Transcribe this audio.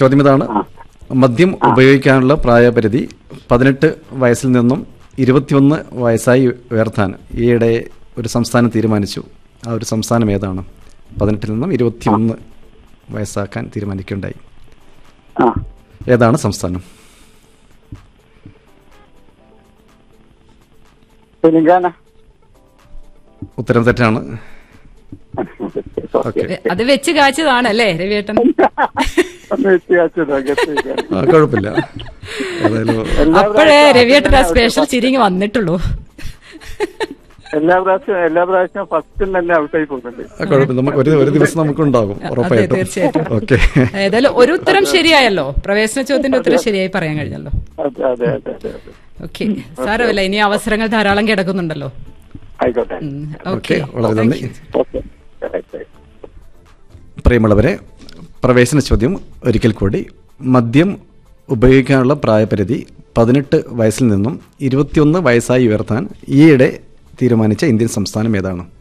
ചോദ്യം ഇതാണ് മദ്യം ഉപയോഗിക്കാനുള്ള പ്രായപരിധി പതിനെട്ട് വയസ്സിൽ നിന്നും ഇരുപത്തിയൊന്ന് വയസ്സായി ഉയർത്താൻ ഈയിടെ ഒരു സംസ്ഥാനം തീരുമാനിച്ചു ആ ഒരു സംസ്ഥാനം ഏതാണ് പതിനെട്ടിൽ നിന്നും ഇരുപത്തിയൊന്ന് വയസ്സാക്കാൻ തീരുമാനിക്കുകയുണ്ടായി ആ ഏതാണ് സംസ്ഥാനം തെലുങ്കാന ഉത്തരം തെറ്റാണ് ഓക്കെ അത് വെച്ച് കാച്ചതാണ് അല്ലേ രവിയേട്ടൻ ഒന്ന് വ്യത്യാസം അകത്തേക്ക്. ആ, കുഴപ്പമില്ല ഏതായാലും എല്ലാ അപ്പോഴേ പ്രാവശ്യവും രവിയേട്ടൻ ആ അങ്ങനെ സ്പെഷ്യൽ ഔട്ടായി ചിരിങ്ങ് വന്നിട്ടുള്ളൂ എല്ലാ പ്രാവശ്യവും എല്ലാ പ്രാവശ്യവും ഫസ്റ്റിൽ തന്നെ ഔട്ടായി പോകുന്നുണ്ട് ആ, കുഴപ്പമില്ല നമുക്ക് ഒരു ഒരു ദിവസം നമുക്കുണ്ടാകും ഉറപ്പായിട്ടും തീർച്ചയായിട്ടും. ഓക്കെ ഏതായാലും ഒരു ഉത്തരം ശരിയായല്ലോ പ്രവേശന ചോദ്യത്തിന്റെ ഉത്തരം ശരിയായി പറയാൻ കഴിഞ്ഞല്ലോ അതെ അതെ അതെ അതെ അതെ ഓക്കെ സാരമല്ല ഇനി അവസരങ്ങൾ ധാരാളം കിടക്കുന്നുണ്ടല്ലോ ആയിക്കോട്ടെ ഓക്കെ ഓക്കെ വളരെ നന്ദി ഓക്കെ റൈറ്റ്, റൈറ്റ്. പ്രിയമുള്ളവരെ പ്രവേശന ചോദ്യം ഒരിക്കൽ കൂടി മദ്യം ഉപയോഗിക്കാനുള്ള പ്രായപരിധി പതിനെട്ട് വയസ്സിൽ നിന്നും ഇരുപത്തിയൊന്ന് വയസ്സായി ഉയർത്താൻ ഈയിടെ തീരുമാനിച്ച ഇന്ത്യൻ സംസ്ഥാനം ഏതാണ്